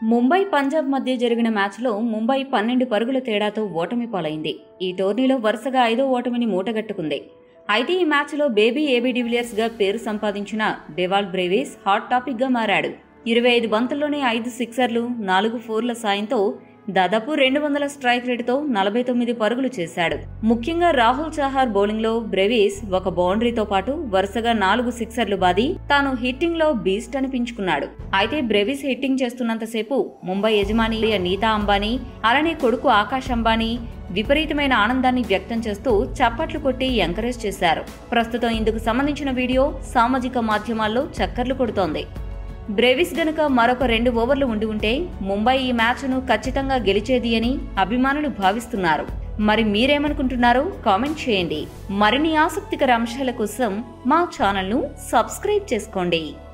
ముంబై పంజాబ్ మధ్య జరిగిన మ్యాచ్లో ముంబై పన్నెండు పరుగుల తేడాతో ఓటమి పాలైంది ఈ టోర్నీలో వరుసగా ఐదో ఓటమిని మూటగట్టుకుంది అయితే ఈ మ్యాచ్లో బేబీ ఏబీ డివిలియర్స్ గా పేరు సంపాదించిన డెవాల్ బ్రేవిస్ హాట్ టాపిక్ గా మారాడు ఇరవై ఐదు బంతుల్లోనే ఐదు సిక్సర్లు నాలుగు ఫోర్ల సాయంతో దాదాపు రెండు వందల స్ట్రైక్ రేటుతో నలభై తొమ్మిది పరుగులు చేశాడు ముఖ్యంగా రాహుల్ చహార్ బౌలింగ్ లో బ్రెవిస్ ఒక బౌండరీతో పాటు వరుసగా నాలుగు సిక్సర్లు బాది తాను హిట్టింగ్ లో బీస్ట్ అనిపించుకున్నాడు అయితే బ్రెవిస్ హిట్టింగ్ చేస్తున్నంతసేపు ముంబై యజమాని నీతా అంబానీ అలానే కొడుకు ఆకాష్ అంబానీ విపరీతమైన ఆనందాన్ని వ్యక్తం చేస్తూ చప్పట్లు కొట్టి ఎంకరేజ్ చేశారు ప్రస్తుతం ఇందుకు సంబంధించిన వీడియో సామాజిక మాధ్యమాల్లో చక్కర్లు కొడుతోంది బ్రేవిస్ గనుక మరొక రెండు ఓవర్లు ఉండి ఉంటే ముంబై ఈ మ్యాచ్ను ఖచ్చితంగా గెలిచేది అని అభిమానులు భావిస్తున్నారు మరి మీరేమనుకుంటున్నారో కామెంట్ చేయండి మరిన్ని ఆసక్తికర అంశాల కోసం మా ఛానల్ను సబ్స్క్రైబ్ చేసుకోండి